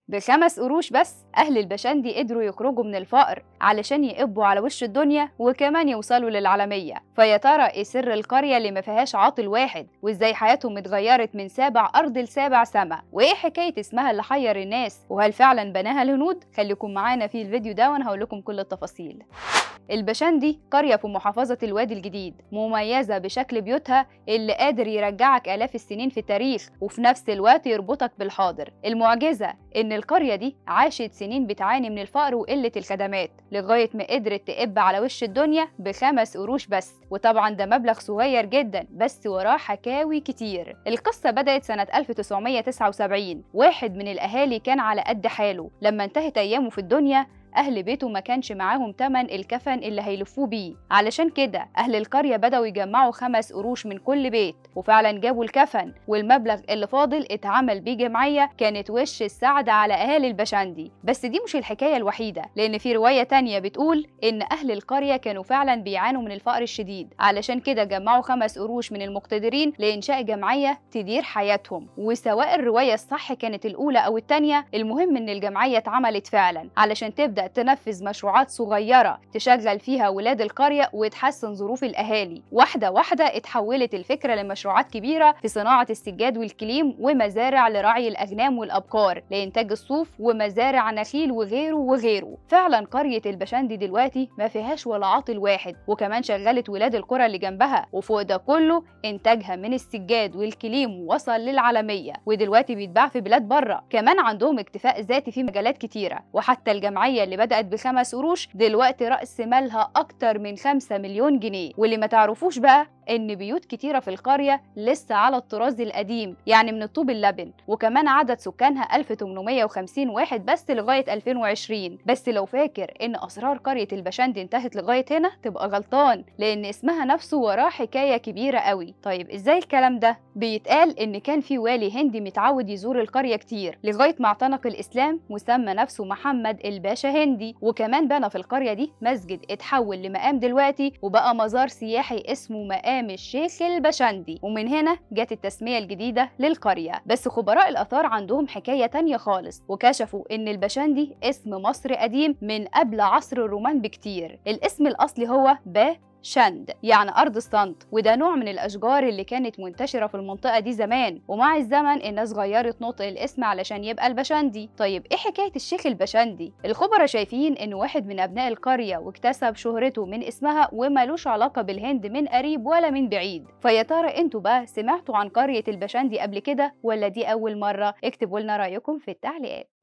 بخمس قروش بس أهل البشندي قدروا يخرجوا من الفقر علشان يقبوا على وش الدنيا وكمان يوصلوا للعالمية فيا ترى إيه سر القرية اللي ما فيهاش عاطل واحد وإزاي حياتهم اتغيرت من سابع أرض لسابع سما وإيه حكاية اسمها اللي حير الناس وهل فعلا بناها الهنود خليكم معانا في الفيديو ده وأنا هقول لكم كل التفاصيل البشندي قرية في محافظة الوادي الجديد مميزة بشكل بيوتها اللي قادر يرجعك آلاف السنين في التاريخ وفي نفس الوقت يربطك بالحاضر المعجزة إن القرية دي عاشت سنين بتعاني من الفقر وقلة الخدمات لغاية ما قدرت تقب على وش الدنيا بخمس قروش بس وطبعا ده مبلغ صغير جدا بس وراه حكاوي كتير القصة بدأت سنة 1979 واحد من الأهالي كان على قد حاله لما انتهت أيامه في الدنيا أهل بيته ما كانش معاهم تمن الكفن اللي هيلفوه بيه علشان كده أهل القرية بدأوا يجمعوا خمس قروش من كل بيت وفعلا جابوا الكفن والمبلغ اللي فاضل اتعمل بيه جمعية كانت وش السعد على أهالي البشندي بس دي مش الحكاية الوحيدة لأن في رواية تانية بتقول إن أهل القرية كانوا فعلا بيعانوا من الفقر الشديد علشان كده جمعوا خمس قروش من المقتدرين لإنشاء جمعية تدير حياتهم وسواء الرواية الصح كانت الأولى أو التانية المهم إن الجمعية اتعملت فعلا علشان تبدأ تنفذ مشروعات صغيرة تشغل فيها ولاد القرية وتحسن ظروف الأهالي واحدة واحدة اتحولت الفكرة لمشروعات كبيرة في صناعة السجاد والكليم ومزارع لرعي الأغنام والأبقار لإنتاج الصوف ومزارع نخيل وغيره وغيره فعلا قرية البشندي دلوقتي ما فيهاش ولا عاطل واحد وكمان شغلت ولاد القرى اللي جنبها وفوق ده كله إنتاجها من السجاد والكليم وصل للعالمية ودلوقتي بيتباع في بلاد بره كمان عندهم اكتفاء ذاتي في مجالات كتيرة وحتى الجمعية اللي بدأت بخمس قروش دلوقتي رأس مالها أكتر من 5 مليون جنيه واللي ما تعرفوش بقى إن بيوت كتيرة في القرية لسه على الطراز القديم يعني من الطوب اللبن وكمان عدد سكانها 1850 واحد بس لغاية 2020 بس لو فاكر إن أسرار قرية البشندي انتهت لغاية هنا تبقى غلطان لأن اسمها نفسه وراه حكاية كبيرة قوي طيب إزاي الكلام ده؟ بيتقال إن كان في والي هندي متعود يزور القرية كتير لغاية ما اعتنق الإسلام وسمى نفسه محمد الباشا هندي وكمان بنى في القرية دي مسجد اتحول لمقام دلوقتي وبقى مزار سياحي اسمه مقام الشيخ البشندي ومن هنا جت التسمية الجديدة للقرية بس خبراء الآثار عندهم حكاية تانية خالص وكشفوا إن البشندي اسم مصر قديم من قبل عصر الرومان بكتير الاسم الأصلي هو با شند يعني أرض الصمت وده نوع من الأشجار اللي كانت منتشرة في المنطقة دي زمان ومع الزمن الناس غيرت نطق الاسم علشان يبقى البشندي طيب إيه حكاية الشيخ البشندي؟ الخبراء شايفين إن واحد من أبناء القرية واكتسب شهرته من اسمها ومالوش علاقة بالهند من قريب ولا من بعيد فيا ترى انتوا بقى سمعتوا عن قرية البشندي قبل كده ولا دي أول مرة؟ اكتبوا لنا رأيكم في التعليقات